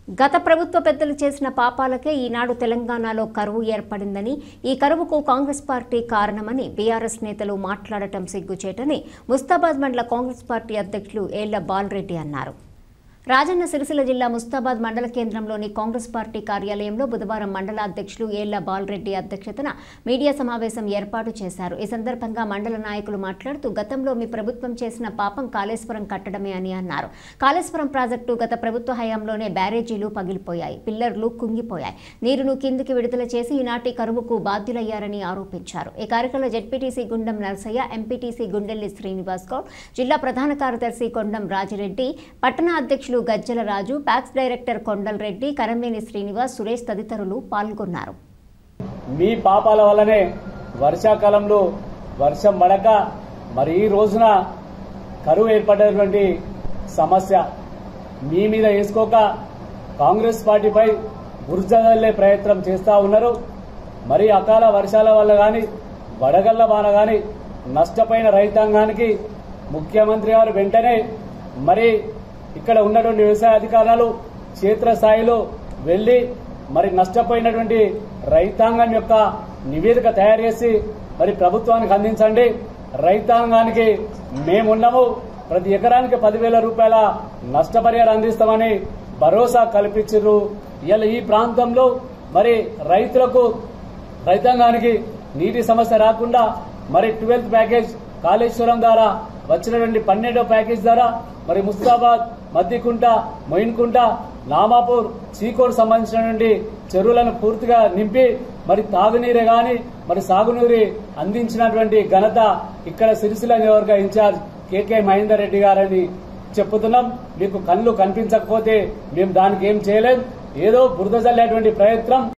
గత ప్రభుత్వ పెద్దలు చేసిన పాపాలకే ఈనాడు తెలంగాణలో కరువు ఏర్పడిందని ఈ కరువుకు కాంగ్రెస్ పార్టీ కారణమని బీఆర్ఎస్ నేతలు మాట్లాడటం సిగ్గుచేటని ముస్తాబాద్ మండల కాంగ్రెస్ పార్టీ అధ్యక్షులు ఏళ్ల బాలరెడ్డి అన్నారు రాజన్న సిరిసిల్ల జిల్లా ముస్తాబాద్ మండల కేంద్రంలోని కాంగ్రెస్ పార్టీ కార్యాలయంలో బుధవారం మండల అధ్యక్షులు ఏళ్ల బాలరెడ్డి అధ్యక్షతన మీడియా సమావేశం ఏర్పాటు చేశారు ఈ సందర్భంగా మండల నాయకులు మాట్లాడుతూ గతంలో మీ ప్రభుత్వం చేసిన పాపం కాళేశ్వరం కట్టడమే అని అన్నారు కాళేశ్వరం ప్రాజెక్టు గత ప్రభుత్వ హయాంలోనే బ్యారేజీలు పగిలిపోయాయి పిల్లర్లు కుంగిపోయాయి నీరును కిందికి విడుదల చేసి ఈనాటి కరువుకు బాధ్యులయ్యారని ఆరోపించారు ఈ కార్యక్రమంలో జెడ్పీటీసీ గుండం నరసయ్య ఎంపీటీసీ గుండెల్లి శ్రీనివాస్ గౌడ్ జిల్లా ప్రధాన కార్యదర్శి కొండం రాజిరెడ్డి పట్టణ అధ్యక్షులు గజ్జల రాజు ప్యాక్స్ డైరెక్టర్ కొండల్ రెడ్డి కరంనేని శ్రీనివాస్ సురేష్ తదితరులు పాల్గొన్నారు మీ పాపాల వల్లనే వర్షాకాలంలో వర్షం పడక మరి ఈ రోజున కరువు ఏర్పడినటువంటి సమస్య మీ మీద వేసుకోక కాంగ్రెస్ పార్టీపై బుర్జదల్లే ప్రయత్నం చేస్తా ఉన్నారు మరి అకాల వర్షాల వల్ల గాని వడగళ్ల వాన గాని నష్టపోయిన రైతాంగానికి ముఖ్యమంత్రి గారు వెంటనే మరి ఇక్కడ ఉన్నటువంటి వ్యవసాయ అధికారులు క్షేత్రస్థాయిలో వెళ్లి మరి నష్టపోయినటువంటి రైతాంగం యొక్క నివేదిక తయారు చేసి మరి ప్రభుత్వానికి అందించండి రైతాంగానికి మేమున్నాము ప్రతి ఎకరానికి పదివేల రూపాయల నష్టపరిహారం అందిస్తామని భరోసా కల్పించారు ఇలా ఈ ప్రాంతంలో మరి రైతులకు రైతాంగానికి నీటి సమస్య రాకుండా మరి ట్వెల్త్ ప్యాకేజ్ కాళేశ్వరం ద్వారా వచ్చినటువంటి పన్నెండో ప్యాకేజ్ ద్వారా మరి ముస్తాబాద్ మద్దికుంట మొయిన్కుంట నామాపూర్ చీకోడు సంబంధించినటువంటి చెరువులను పూర్తిగా నింపి మరి తాగునీరే గాని మరి సాగునీరు అందించినటువంటి ఘనత ఇక్కడ సిరిసిల్ల నియోజకవర్గ ఇన్ఛార్జ్ కేకే మహేందర్ రెడ్డి గారని చెప్పుతున్నాం మీకు కళ్ళు కనిపించకపోతే మేము దానికి ఏం చేయలేం ఏదో బురద చల్లేటువంటి ప్రయత్నం